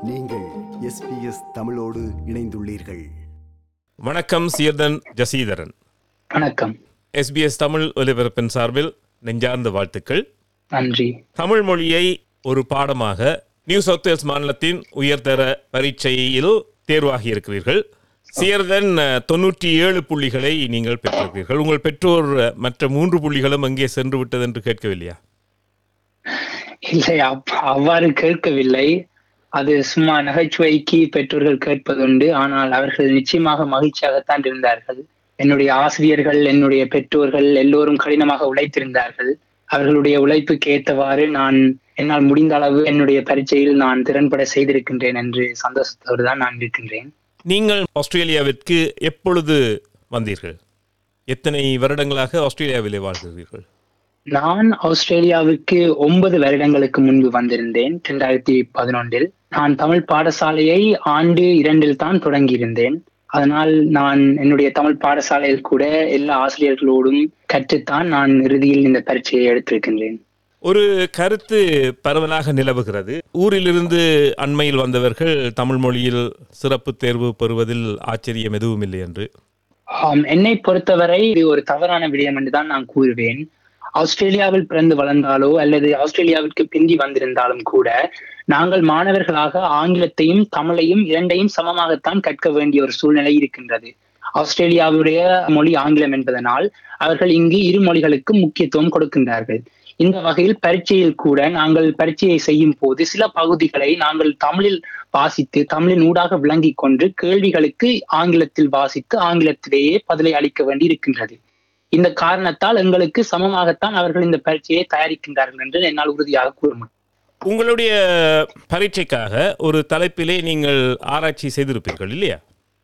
நீங்கள் எஸ்பிஎஸ் தமிழோடு இணைந்துள்ளீர்கள் வணக்கம் சீர்தன் ஜசீதரன் வணக்கம் எஸ்பிஎஸ் தமிழ் ஒலிபரப்பின் சார்பில் நெஞ்சார்ந்த வாழ்த்துக்கள் நன்றி தமிழ் மொழியை ஒரு பாடமாக நியூ சவுத் வேல்ஸ் மாநிலத்தின் உயர்தர பரீட்சையில் தேர்வாகி இருக்கிறீர்கள் சீர்தன் அஹ், தொண்ணூற்றி ஏழு புள்ளிகளை நீங்கள் பெற்றிருக்கிறீர்கள் உங்கள் பெற்றோர் அஹ், மற்ற மூன்று புள்ளிகளும் அங்கே சென்று விட்டது என்று கேட்கவில்லையா இல்லை அப்- அவ்வாறு கேட்கவில்லை அது சும்மா நகைச்சுவைக்கு பெற்றோர்கள் கேட்பதுண்டு ஆனால் அவர்கள் நிச்சயமாக மகிழ்ச்சியாகத்தான் இருந்தார்கள் என்னுடைய ஆசிரியர்கள் என்னுடைய பெற்றோர்கள் எல்லோரும் கடினமாக உழைத்திருந்தார்கள் அவர்களுடைய உழைப்புக்கு ஏற்றவாறு நான் என்னால் முடிந்த அளவு என்னுடைய பரீட்சையில் நான் திறன்பட செய்திருக்கின்றேன் என்று சந்தோஷத்தோடு தான் நான் இருக்கின்றேன் நீங்கள் ஆஸ்திரேலியாவிற்கு எப்பொழுது வந்தீர்கள் எத்தனை வருடங்களாக ஆஸ்திரேலியாவிலே வாழ்கிறீர்கள் நான் ஆஸ்திரேலியாவுக்கு ஒன்பது வருடங்களுக்கு முன்பு வந்திருந்தேன் இரண்டாயிரத்தி பதினொன்றில் நான் தமிழ் பாடசாலையை ஆண்டு இரண்டில் தான் தொடங்கியிருந்தேன் அதனால் நான் என்னுடைய தமிழ் பாடசாலையில் கூட எல்லா ஆசிரியர்களோடும் கற்றுத்தான் நான் இறுதியில் இந்த பரீட்சையை எடுத்திருக்கின்றேன் ஒரு கருத்து பரவலாக நிலவுகிறது ஊரிலிருந்து அண்மையில் வந்தவர்கள் தமிழ் மொழியில் சிறப்பு தேர்வு பெறுவதில் ஆச்சரியம் எதுவும் இல்லை என்று ஆம், என்னை பொறுத்தவரை இது ஒரு தவறான விடயம் என்று தான் நான் கூறுவேன் ஆஸ்திரேலியாவில் பிறந்து வளர்ந்தாலோ அல்லது ஆஸ்திரேலியாவிற்கு பிந்தி வந்திருந்தாலும் கூட நாங்கள் மாணவர்களாக ஆங்கிலத்தையும் தமிழையும் இரண்டையும் சமமாகத்தான் கற்க வேண்டிய ஒரு சூழ்நிலை இருக்கின்றது ஆஸ்திரேலியாவுடைய மொழி ஆங்கிலம் என்பதனால் அவர்கள் இங்கு இரு மொழிகளுக்கு முக்கியத்துவம் கொடுக்கின்றார்கள் இந்த வகையில் பரீட்சையில் கூட நாங்கள் பரீட்சையை செய்யும் போது சில பகுதிகளை நாங்கள் தமிழில் வாசித்து தமிழின் ஊடாக விளங்கிக் கொண்டு கேள்விகளுக்கு ஆங்கிலத்தில் வாசித்து ஆங்கிலத்திலேயே பதிலை அளிக்க வேண்டி இருக்கின்றது இந்த காரணத்தால் எங்களுக்கு சமமாகத்தான் அவர்கள் இந்த பரீட்சையை தயாரிக்கின்றார்கள் என்று என்னால் உறுதியாக கூற முடியும் உங்களுடைய பரீட்சைக்காக ஒரு தலைப்பிலே நீங்கள் ஆராய்ச்சி செய்திருப்பீர்கள் இல்லையா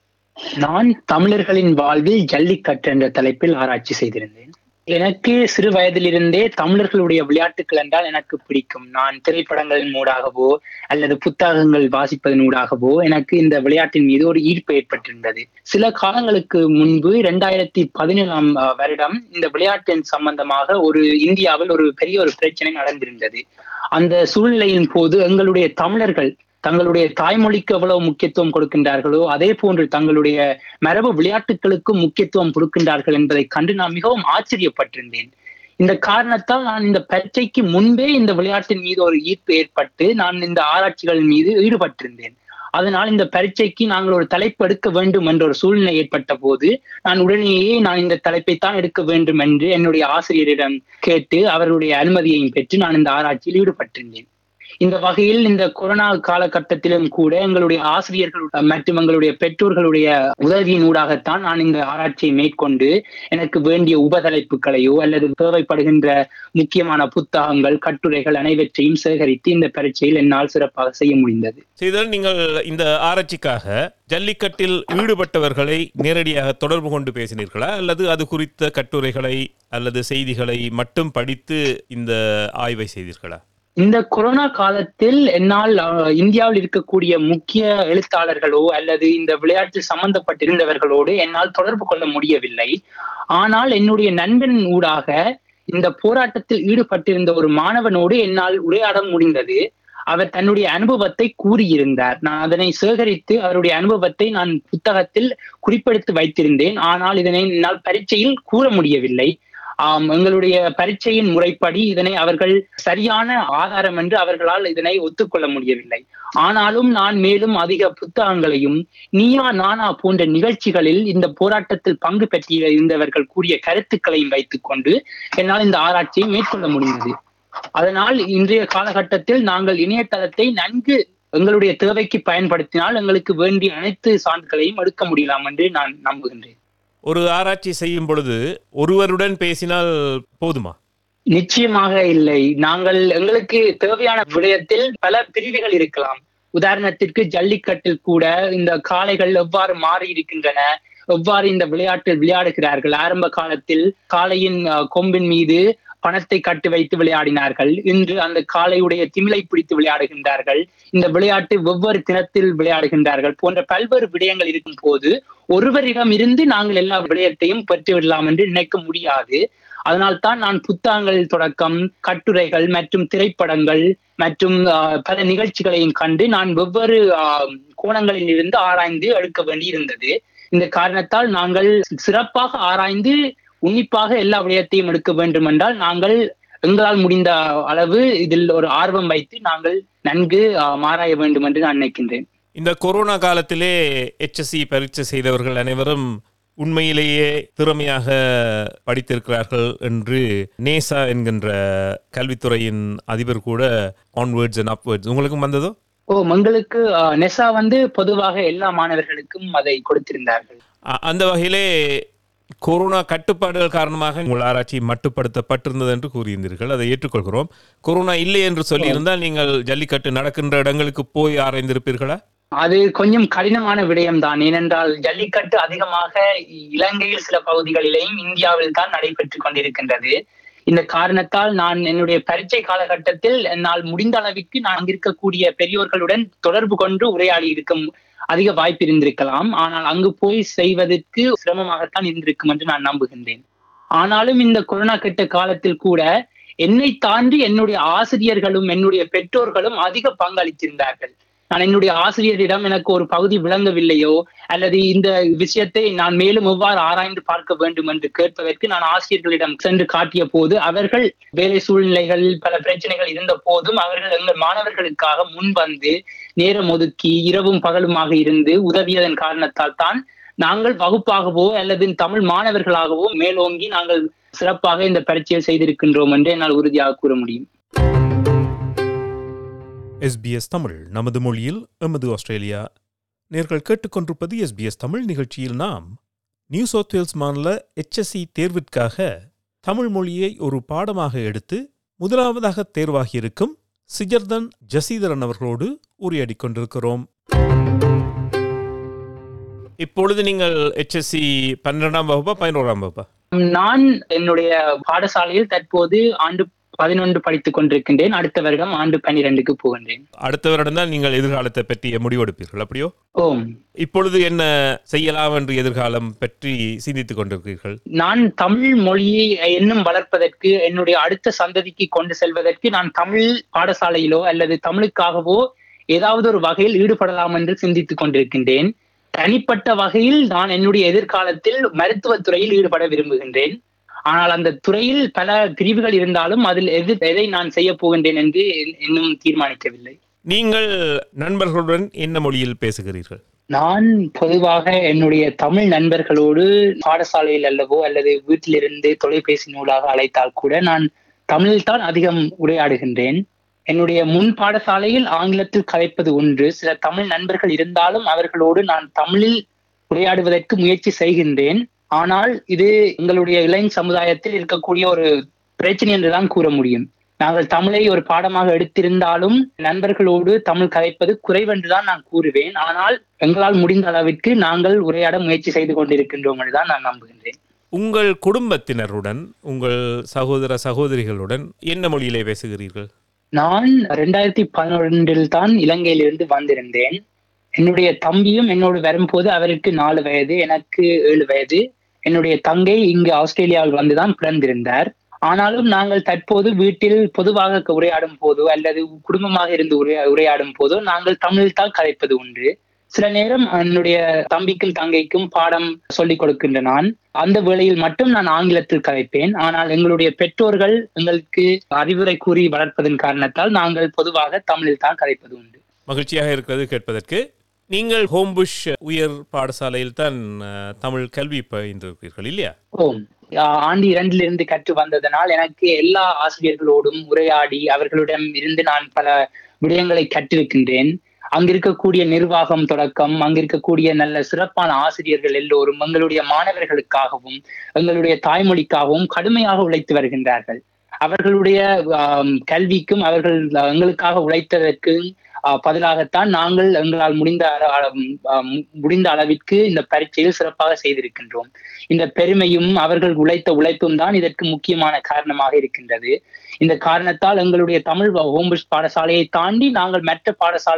நான் தமிழர்களின் வாழ்வில் ஜல்லிக்கட்டு என்ற தலைப்பில் ஆராய்ச்சி செய்திருந்தேன் எனக்கு சிறு வயதிலிருந்தே தமிழர்களுடைய விளையாட்டுகள் என்றால் எனக்கு பிடிக்கும் நான் திரைப்படங்களின் ஊடாகவோ அல்லது புத்தகங்கள் வாசிப்பதன் ஊடாகவோ எனக்கு இந்த விளையாட்டின் மீது ஒரு ஈர்ப்பு ஏற்பட்டிருந்தது சில காலங்களுக்கு முன்பு இரண்டாயிரத்தி பதினேழாம் அஹ், வருடம் இந்த விளையாட்டின் சம்பந்தமாக ஒரு இந்தியாவில் ஒரு பெரிய ஒரு பிரச்சனை நடந்திருந்தது அந்த சூழ்நிலையின் போது எங்களுடைய தமிழர்கள் தங்களுடைய தாய்மொழிக்கு எவ்வளவு முக்கியத்துவம் கொடுக்கின்றார்களோ அதே போன்று தங்களுடைய மரபு விளையாட்டுகளுக்கு முக்கியத்துவம் கொடுக்கின்றார்கள் என்பதை கண்டு நான் மிகவும் ஆச்சரியப்பட்டிருந்தேன் இந்த காரணத்தால் நான் இந்த பரீட்சைக்கு முன்பே இந்த விளையாட்டின் மீது ஒரு ஈர்ப்பு ஏற்பட்டு நான் இந்த ஆராய்ச்சிகள் மீது ஈடுபட்டிருந்தேன் அதனால் இந்த பரீட்சைக்கு நாங்கள் ஒரு தலைப்பு எடுக்க வேண்டும் என்ற ஒரு சூழ்நிலை ஏற்பட்ட போது நான் உடனேயே நான் இந்த தலைப்பை தான் எடுக்க வேண்டும் என்று என்னுடைய ஆசிரியரிடம் கேட்டு அவருடைய அனுமதியையும் பெற்று நான் இந்த ஆராய்ச்சியில் ஈடுபட்டிருந்தேன் இந்த வகையில் இந்த கொரோனா காலகட்டத்திலும் கூட எங்களுடைய ஆசிரியர்கள் மற்றும் எங்களுடைய பெற்றோர்களுடைய உதவியின் ஊடாகத்தான் நான் இந்த ஆராய்ச்சியை மேற்கொண்டு எனக்கு வேண்டிய உபதலைப்புகளையோ அல்லது தேவைப்படுகின்ற முக்கியமான புத்தகங்கள் கட்டுரைகள் அனைவற்றையும் சேகரித்து இந்த பரீட்சையில் என்னால் சிறப்பாக செய்ய முடிந்தது செய்தால் நீங்கள் இந்த ஆராய்ச்சிக்காக ஜல்லிக்கட்டில் ஈடுபட்டவர்களை நேரடியாக தொடர்பு கொண்டு பேசினீர்களா அல்லது அது குறித்த கட்டுரைகளை அல்லது செய்திகளை மட்டும் படித்து இந்த ஆய்வை செய்தீர்களா இந்த கொரோனா காலத்தில் என்னால் அஹ், இந்தியாவில் இருக்கக்கூடிய முக்கிய எழுத்தாளர்களோ அல்லது இந்த விளையாட்டில் சம்பந்தப்பட்டிருந்தவர்களோடு என்னால் தொடர்பு கொள்ள முடியவில்லை ஆனால் என்னுடைய நண்பன் ஊடாக இந்த போராட்டத்தில் ஈடுபட்டிருந்த ஒரு மாணவனோடு என்னால் உரையாட முடிந்தது அவர் தன்னுடைய அனுபவத்தை கூறியிருந்தார் நான் அதனை சேகரித்து அவருடைய அனுபவத்தை நான் புத்தகத்தில் குறிப்பெடுத்து வைத்திருந்தேன் ஆனால் இதனை என்னால் பரீட்சையில் கூற முடியவில்லை ஆம் எங்களுடைய பரீட்சையின் முறைப்படி இதனை அவர்கள் சரியான ஆதாரம் என்று அவர்களால் இதனை ஒத்துக்கொள்ள முடியவில்லை ஆனாலும் நான் மேலும் அதிக புத்தகங்களையும் நீயா நானா போன்ற நிகழ்ச்சிகளில் இந்த போராட்டத்தில் பங்கு பெற்றிய இருந்தவர்கள் கூறிய கருத்துக்களையும் வைத்துக்கொண்டு என்னால் இந்த ஆராய்ச்சியை மேற்கொள்ள முடிந்தது அதனால் இன்றைய காலகட்டத்தில் நாங்கள் இணையதளத்தை நன்கு எங்களுடைய தேவைக்கு பயன்படுத்தினால் எங்களுக்கு வேண்டிய அனைத்து சான்றுகளையும் எடுக்க முடியலாம் என்று நான் நம்புகின்றேன் ஒரு ஆராய்ச்சி செய்யும் பொழுது ஒருவருடன் பேசினால் போதுமா நிச்சயமாக இல்லை நாங்கள் எங்களுக்கு தேவையான விடயத்தில் பல பிரிவுகள் இருக்கலாம் உதாரணத்திற்கு ஜல்லிக்கட்டில் கூட இந்த காளைகள் எவ்வாறு மாறி இருக்கின்றன எவ்வாறு இந்த விளையாட்டில் விளையாடுகிறார்கள் ஆரம்ப காலத்தில் காளையின் அஹ், கொம்பின் மீது பணத்தை கட்டி வைத்து விளையாடினார்கள் இன்று அந்த காளையுடைய திமிலை பிடித்து விளையாடுகின்றார்கள் இந்த விளையாட்டு வெவ்வேறு தினத்தில் விளையாடுகின்றார்கள் போன்ற பல்வேறு விடயங்கள் இருக்கும் போது ஒருவரிடம் இருந்து நாங்கள் எல்லா விடயத்தையும் பெற்று விடலாம் என்று நினைக்க முடியாது அதனால்தான் நான் புத்தகங்கள் தொடக்கம் கட்டுரைகள் மற்றும் திரைப்படங்கள் மற்றும் ஆஹ், பல நிகழ்ச்சிகளையும் கண்டு நான் வெவ்வேறு ஆஹ், கோணங்களில் இருந்து ஆராய்ந்து எடுக்க வேண்டியிருந்தது இந்த காரணத்தால் நாங்கள் சிறப்பாக ஆராய்ந்து உன்னிப்பாக எல்லா விடயத்தையும் எடுக்க வேண்டும் என்றால் நாங்கள் எங்களால் முடிந்த அளவு இதில் ஒரு ஆர்வம் வைத்து நாங்கள் நன்கு ஆஹ், ஆராய வேண்டும் என்று நான் நினைக்கின்றேன் இந்த கொரோனா காலத்திலே HSC பரீட்சை செய்தவர்கள் அனைவரும் உண்மையிலேயே திறமையாக படித்திருக்கிறார்கள் என்று நேசா என்கின்ற கல்வித்துறையின் அதிபர் கூட ஆன்வேர்ட்ஸ் அண்ட் அப்வேர்ட்ஸ் உங்களுக்கும் வந்ததோ ஓ எங்களுக்கு ஆஹ், நெசா வந்து பொதுவாக எல்லா மாணவர்களுக்கும் அதை கொடுத்திருந்தார்கள் அ- அந்த வகையிலே கொரோனா கட்டுப்பாடுகள் காரணமாக உங்கள் ஆராய்ச்சி மட்டுப்படுத்தப்பட்டிருந்தது என்று கூறியிருந்தீர்கள் அதை ஏற்றுக்கொள்கிறோம் கொரோனா இல்லை என்று சொல்லியிருந்தால் நீங்கள் ஜல்லிக்கட்டு நடக்கின்ற இடங்களுக்கு போய் ஆராய்ந்திருப்பீர்களா அது கொஞ்சம் கடினமான விடயம்தான் ஏனென்றால் ஜல்லிக்கட்டு அதிகமாக இலங்கையில் சில பகுதிகளிலேயும் இந்தியாவில் தான் நடைபெற்றுக் கொண்டிருக்கின்றது இந்த காரணத்தால் நான் என்னுடைய பரீட்சை காலகட்டத்தில் என்னால் முடிந்த அளவிற்கு நான் அங்கிருக்கக்கூடிய பெரியோர்களுடன் தொடர்பு கொண்டு உரையாடி இருக்கும் அதிக வாய்ப்பு இருந்திருக்கலாம் ஆனால் அங்கு போய் செய்வதற்கு சிரமமாகத்தான் இருந்திருக்கும் என்று நான் நம்புகின்றேன் ஆனாலும் இந்த கொரோனா கெட்ட காலத்தில் கூட என்னை தாண்டி என்னுடைய ஆசிரியர்களும் என்னுடைய பெற்றோர்களும் அதிக பங்களித்திருந்தார்கள் நான் என்னுடைய ஆசிரியரிடம் எனக்கு ஒரு பகுதி விளங்கவில்லையோ அல்லது இந்த விஷயத்தை நான் மேலும் எவ்வாறு ஆராய்ந்து பார்க்க வேண்டும் என்று கேட்பதற்கு நான் ஆசிரியர்களிடம் சென்று காட்டிய போது அவர்கள் வேலை சூழ்நிலைகள் பல பிரச்சனைகள் இருந்த போதும் அவர்கள் எங்கள் மாணவர்களுக்காக முன் வந்து நேரம் ஒதுக்கி இரவும் பகலுமாக இருந்து உதவியதன் காரணத்தால் தான் நாங்கள் வகுப்பாகவோ அல்லது தமிழ் மாணவர்களாகவோ மேலோங்கி நாங்கள் சிறப்பாக இந்த பரீட்சையை செய்திருக்கின்றோம் என்று என்னால் உறுதியாக கூற முடியும் எஸ்பிஎஸ் தமிழ் நமது மொழியில் எமது ஆஸ்திரேலியா நேர்கள் கேட்டுக்கொண்டிருப்பது எஸ்பிஎஸ் தமிழ் நிகழ்ச்சியில் நாம் நியூ சவுத் வேல்ஸ் மாநில HSC தேர்விற்காக தமிழ் மொழியை ஒரு பாடமாக எடுத்து முதலாவதாக தேர்வாகியிருக்கும் சிஜர்தன் ஜசீதரன் அவர்களோடு உரையாடிக் கொண்டிருக்கிறோம் இப்பொழுது நீங்கள் HSC பன்னிரெண்டாம் வகுப்பா பதினோராம் வகுப்பா நான் என்னுடைய பாடசாலையில் தற்போது ஆண்டு பதினொன்று படித்துக் கொண்டிருக்கின்றேன் அடுத்த வருடம் ஆண்டு பன்னிரெண்டுக்கு போகின்றேன் அடுத்த வருடம் நீங்கள் எதிர்காலத்தை பற்றிய முடிவெடுப்பீர்கள் அப்படியோ ஓம் இப்பொழுது என்ன செய்யலாம் என்று எதிர்காலம் பற்றி சிந்தித்துக் கொண்டிருக்கிறீர்கள் நான் தமிழ் மொழியை இன்னும் வளர்ப்பதற்கு என்னுடைய அடுத்த சந்ததிக்கு கொண்டு செல்வதற்கு நான் தமிழ் பாடசாலையிலோ அல்லது தமிழுக்காகவோ ஏதாவது ஒரு வகையில் ஈடுபடலாம் என்று சிந்தித்துக் கொண்டிருக்கின்றேன் தனிப்பட்ட வகையில் நான் என்னுடைய எதிர்காலத்தில் மருத்துவத் துறையில் ஈடுபட விரும்புகின்றேன் ஆனால் அந்த துறையில் பல பிரிவுகள் இருந்தாலும் அதில் எது எதை நான் செய்ய போகின்றேன் என்று இன்னும் தீர்மானிக்கவில்லை நீங்கள் நண்பர்களுடன் என்ன மொழியில் பேசுகிறீர்கள் நான் பொதுவாக என்னுடைய தமிழ் நண்பர்களோடு பாடசாலையில் அல்லவோ அல்லது வீட்டிலிருந்து தொலைபேசி நூலாக அழைத்தால் கூட நான் தமிழில் தான் அதிகம் உரையாடுகின்றேன் என்னுடைய முன் பாடசாலையில் ஆங்கிலத்தில் கதைப்பது ஒன்று சில தமிழ் நண்பர்கள் இருந்தாலும் அவர்களோடு நான் தமிழில் உரையாடுவதற்கு முயற்சி செய்கின்றேன் ஆனால் இது எங்களுடைய இளைஞர் சமுதாயத்தில் இருக்கக்கூடிய ஒரு பிரச்சனை என்றுதான் கூற முடியும் நாங்கள் தமிழை ஒரு பாடமாக எடுத்திருந்தாலும் நண்பர்களோடு தமிழ் கதைப்பது குறைவென்றுதான் நான் கூறுவேன் ஆனால் எங்களால் முடிந்த அளவிற்கு நாங்கள் உரையாட முயற்சி செய்து கொண்டிருக்கின்றோம் என்றுதான் நான் நம்புகின்றேன் உங்கள் குடும்பத்தினருடன் உங்கள் சகோதர சகோதரிகளுடன் என்ன மொழியிலே பேசுகிறீர்கள் நான் ரெண்டாயிரத்தி பதினொன்றில் தான் இலங்கையிலிருந்து வந்திருந்தேன் என்னுடைய தம்பியும் என்னோடு வரும்போது அவருக்கு நாலு வயது எனக்கு ஏழு வயது என்னுடைய தங்கை இங்கு ஆஸ்திரேலியாவில் வந்துதான் பிறந்திருந்தார் ஆனாலும் நாங்கள் தற்போது வீட்டில் பொதுவாக உரையாடும் போதோ அல்லது குடும்பமாக இருந்து உரையா உரையாடும் போதோ நாங்கள் தமிழில் தான் கதைப்பது உண்டு சில நேரம் என்னுடைய தம்பிக்கும் தங்கைக்கும் பாடம் சொல்லிக் கொடுக்கின்ற நான் அந்த வேளையில் மட்டும் நான் ஆங்கிலத்தில் கதைப்பேன் ஆனால் எங்களுடைய பெற்றோர்கள் எங்களுக்கு அறிவுரை கூறி வளர்ப்பதன் காரணத்தால் நாங்கள் பொதுவாக தமிழில் தான் கதைப்பது உண்டு மகிழ்ச்சியாக இருக்கிறது கேட்பதற்கு நீங்கள் ஹோம்புஷ் உயர் பாடசாலையில் தான் அஹ், தமிழ் கல்வி பயின்றிருக்கிறீர்கள் இல்லையா ஓம் ஆ- ஆண்டு இரண்டிலிருந்து கற்று வந்ததனால் எனக்கு எல்லா ஆசிரியர்களோடும் உரையாடி அவர்களிடம் இருந்து நான் பல விடயங்களை கற்றிருக்கின்றேன் அங்கிருக்கக்கூடிய நிர்வாகம் தொடக்கம் அங்கிருக்கக்கூடிய நல்ல சிறப்பான ஆசிரியர்கள் எல்லோரும் எங்களுடைய மாணவர்களுக்காகவும் எங்களுடைய தாய்மொழிக்காகவும் கடுமையாக உழைத்து வருகின்றார்கள் அவர்களுடைய ஆம், கல்விக்கும் அவர்கள் எங்களுக்காக உழைத்ததற்கு ஆ, பதிலாகத்தான் நாங்கள் எங்களால் முடிந்த அள- அள- ஆ, முடிந்த அளவிற்கு இந்த பரீட்சையில் சிறப்பாக செய்திருக்கின்றோம் இந்த பெருமையும் அவர்கள் உழைத்த உழைப்பும் தான் இதற்கு முக்கியமான காரணமாக இருக்கின்றது இந்த காரணத்தால் எங்களுடைய தமிழ் ஹோம்புஷ் பாடசாலையை தாண்டி நாங்கள் மற்ற பாடசாலையில்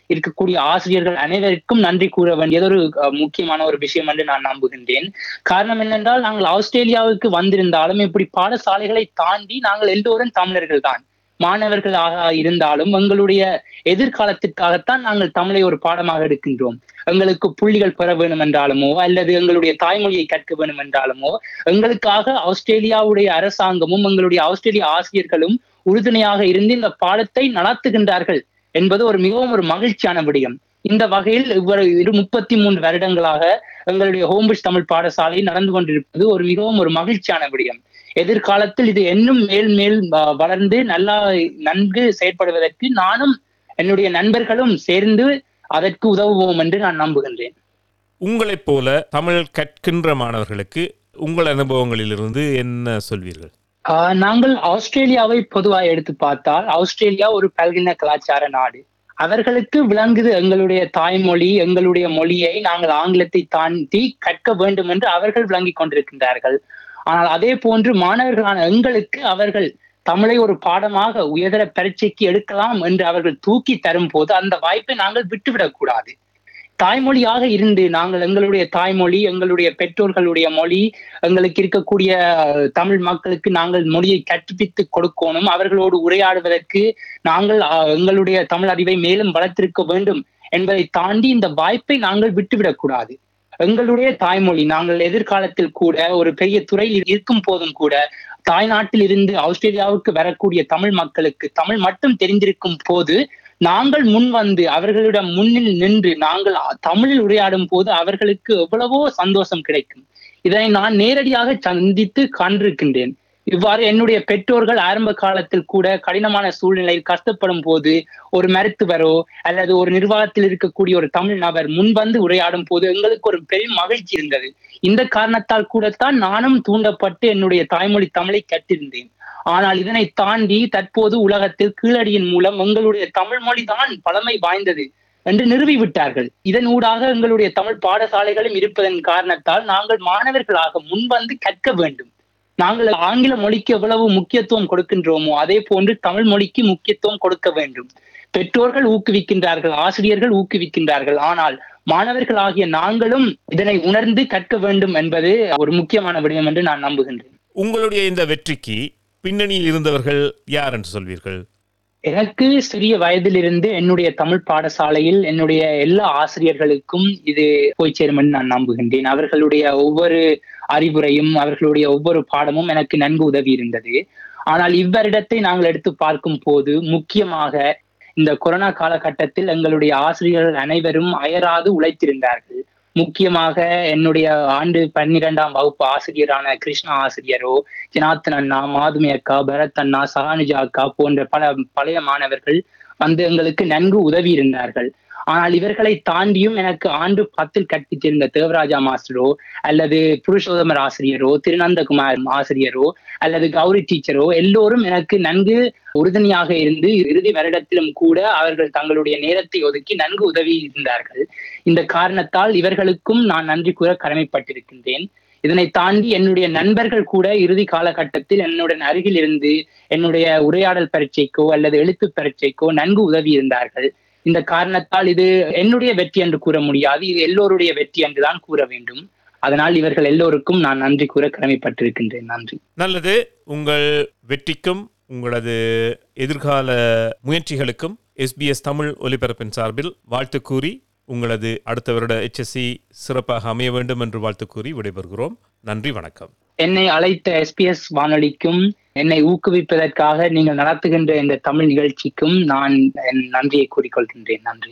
இருக்கக்கூடிய ஆசிரியர்கள் அனைவருக்கும் நன்றி கூற வேண்டியது ஒரு அஹ், முக்கியமான ஒரு விஷயம் என்று நான் நம்புகின்றேன் காரணம் என்னென்றால் நாங்கள் ஆஸ்திரேலியாவுக்கு வந்திருந்தாலும் இப்படி பாடசாலைகளை தாண்டி நாங்கள் எல்லோரும் தமிழர்கள் தான் மாணவர்களாக இருந்தாலும் எங்களுடைய எதிர்காலத்திற்காகத்தான் நாங்கள் தமிழை ஒரு பாடமாக எடுக்கின்றோம் எங்களுக்கு புள்ளிகள் பெற வேண்டும் என்றாலுமோ அல்லது எங்களுடைய தாய்மொழியை கற்க வேண்டும் என்றாலுமோ எங்களுக்காக ஆஸ்திரேலியாவுடைய அரசாங்கமும் எங்களுடைய ஆஸ்திரேலிய ஆசிரியர்களும் உறுதுணையாக இருந்து இந்த பாடத்தை நடத்துகின்றார்கள் என்பது ஒரு மிகவும் ஒரு மகிழ்ச்சியான விடயம் இந்த வகையில் இவ்வாறு இரு முப்பத்தி மூன்று வருடங்களாக எங்களுடைய ஹோம்பிஷ் தமிழ் பாடசாலை நடந்து கொண்டிருப்பது ஒரு மிகவும் ஒரு மகிழ்ச்சியான விடயம் எதிர்காலத்தில் இது இன்னும் மேல் மேல் வ- வளர்ந்து நல்லா நன்கு செயற்படுவதற்கு நானும் என்னுடைய நண்பர்களும் சேர்ந்து அதற்கு உதவுவோம் என்று நான் நம்புகின்றேன் உங்களைப் போல தமிழ் கற்கின்ற மாணவர்களுக்கு உங்கள் அனுபவங்களிலிருந்து என்ன சொல்வீர்கள் ஆஹ் நாங்கள் ஆஸ்திரேலியாவை பொதுவாக எடுத்து பார்த்தால் ஆஸ்திரேலியா ஒரு பல்கின கலாச்சார நாடு அவர்களுக்கு விளங்குது எங்களுடைய தாய்மொழி எங்களுடைய மொழியை நாங்கள் ஆங்கிலத்தை தாண்டி கற்க வேண்டும் என்று அவர்கள் விளங்கிக் கொண்டிருக்கின்றார்கள் ஆனால் அதே போன்று மாணவர்களான எங்களுக்கு அவர்கள் தமிழை ஒரு பாடமாக உயர்தர பரீட்சைக்கு எடுக்கலாம் என்று அவர்கள் தூக்கி தரும் போது அந்த வாய்ப்பை நாங்கள் விட்டுவிடக் கூடாது தாய்மொழியாக இருந்து நாங்கள் எங்களுடைய தாய்மொழி எங்களுடைய பெற்றோர்களுடைய மொழி எங்களுக்கு இருக்கக்கூடிய அஹ், தமிழ் மக்களுக்கு நாங்கள் மொழியை கற்பித்து கொடுக்கணும் அவர்களோடு உரையாடுவதற்கு நாங்கள் அஹ், எங்களுடைய தமிழ் அறிவை மேலும் வளர்த்திருக்க வேண்டும் என்பதை தாண்டி இந்த வாய்ப்பை நாங்கள் விட்டுவிடக் கூடாது எங்களுடைய தாய்மொழி நாங்கள் எதிர்காலத்தில் கூட ஒரு பெரிய துறையில் இருக்கும் போதும் கூட தாய்நாட்டில் இருந்து ஆஸ்திரேலியாவுக்கு வரக்கூடிய தமிழ் மக்களுக்கு தமிழ் மட்டும் தெரிந்திருக்கும் போது நாங்கள் முன் வந்து அவர்களிடம் முன்னில் நின்று நாங்கள் தமிழில் உரையாடும் போது அவர்களுக்கு எவ்வளவோ சந்தோஷம் கிடைக்கும் இதனை நான் நேரடியாக சந்தித்து கண்டிருக்கின்றேன் இவ்வாறு என்னுடைய பெற்றோர்கள் ஆரம்ப காலத்தில் கூட கடினமான சூழ்நிலையில் கஷ்டப்படும் போது ஒரு மருத்துவரோ அல்லது ஒரு நிர்வாகத்தில் இருக்கக்கூடிய ஒரு தமிழ் நபர் முன்வந்து உரையாடும் போது எங்களுக்கு ஒரு பெரும் மகிழ்ச்சி இருந்தது இந்த காரணத்தால் கூடத்தான் நானும் தூண்டப்பட்டு என்னுடைய தாய்மொழி தமிழை கற்றிருந்தேன் ஆனால் இதனை தாண்டி தற்போது உலகத்தில் கீழடியின் மூலம் எங்களுடைய தமிழ் மொழி தான் பழமை வாய்ந்தது என்று நிறுவிவிட்டார்கள் இதன் ஊடாக எங்களுடைய தமிழ் பாடசாலைகளும் இருப்பதன் காரணத்தால் நாங்கள் மாணவர்களாக முன்வந்து கற்க வேண்டும் நாங்கள் ஆங்கில மொழிக்கு எவ்வளவு முக்கியத்துவம் கொடுக்கின்றோமோ அதே போன்று தமிழ் மொழிக்கு முக்கியத்துவம் கொடுக்க வேண்டும் பெற்றோர்கள் ஊக்குவிக்கின்றார்கள் ஆசிரியர்கள் ஊக்குவிக்கின்றார்கள் ஆனால் மாணவர்களாகிய நாங்களும் இதனை உணர்ந்து கற்க வேண்டும் என்பது ஒரு முக்கியமான விடயம் என்று நான் நம்புகின்றேன் உங்களுடைய இந்த வெற்றிக்கு பின்னணியில் இருந்தவர்கள் யார் என்று சொல்வீர்கள் எனக்கு சிறிய வயதிலிருந்து என்னுடைய தமிழ் பாடசாலையில் என்னுடைய எல்லா ஆசிரியர்களுக்கும் இது போய் சேரும் என்று நான் நம்புகின்றேன் அவர்களுடைய ஒவ்வொரு அறிவுரையும் அவர்களுடைய ஒவ்வொரு பாடமும் எனக்கு நன்கு உதவி இருந்தது ஆனால் இவ்வரிடத்தை நாங்கள் எடுத்து பார்க்கும் போது முக்கியமாக இந்த கொரோனா காலகட்டத்தில் எங்களுடைய ஆசிரியர்கள் அனைவரும் அயராது உழைத்திருந்தார்கள் முக்கியமாக என்னுடைய ஆண்டு பன்னிரெண்டாம் வகுப்பு ஆசிரியரான கிருஷ்ணா ஆசிரியரோ ஜனார்த்தன் அண்ணா மாதுமி அக்கா பரத் அண்ணா சஹானுஜா அக்கா போன்ற பல பழைய மாணவர்கள் வந்து எங்களுக்கு நன்கு உதவி இருந்தார்கள் ஆனால் இவர்களை தாண்டியும் எனக்கு ஆண்டு பத்தில் கற்பித்திருந்த தேவராஜா மாஸ்டரோ அல்லது புருஷோத்தமர் ஆசிரியரோ திருநந்தகுமார் ஆசிரியரோ அல்லது கௌரி டீச்சரோ எல்லோரும் எனக்கு நன்கு உறுதுணையாக இருந்து இறுதி வருடத்திலும் கூட அவர்கள் தங்களுடைய நேரத்தை ஒதுக்கி நன்கு உதவி இருந்தார்கள் இந்த காரணத்தால் இவர்களுக்கும் நான் நன்றி கூற கடமைப்பட்டிருக்கின்றேன் இதனை தாண்டி என்னுடைய நண்பர்கள் கூட இறுதி காலகட்டத்தில் என்னுடன் அருகில் இருந்து என்னுடைய உரையாடல் பரீட்சைக்கோ அல்லது எழுத்து பரீட்சைக்கோ நன்கு உதவி இருந்தார்கள் இந்த காரணத்தால் இது என்னுடைய வெற்றி என்று கூற முடியாது இது எல்லோருடைய வெற்றி என்றுதான் கூற வேண்டும் அதனால் இவர்கள் எல்லோருக்கும் நான் நன்றி கூற கடமைப்பட்டிருக்கின்றேன் நன்றி நல்லது உங்கள் வெற்றிக்கும் உங்களது எதிர்கால முயற்சிகளுக்கும் எஸ்பிஎஸ் தமிழ் ஒலிபரப்பின் சார்பில் வாழ்த்து கூறி உங்களது அடுத்த வருட HSC சிறப்பாக அமைய வேண்டும் என்று வாழ்த்து கூறி விடைபெறுகிறோம் நன்றி வணக்கம் என்னை அழைத்த எஸ்பிஎஸ் வானொலிக்கும் என்னை ஊக்குவிப்பதற்காக நீங்கள் நடத்துகின்ற இந்த தமிழ் நிகழ்ச்சிக்கும் நான் என் நன்றியை கூறிக்கொள்கின்றேன் நன்றி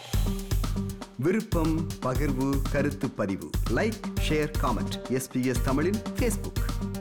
விருப்பம் பகிர்வு கருத்து பதிவு லைக் ஷேர் காமெண்ட் எஸ்பிஎஸ் தமிழின் ஃபேஸ்புக்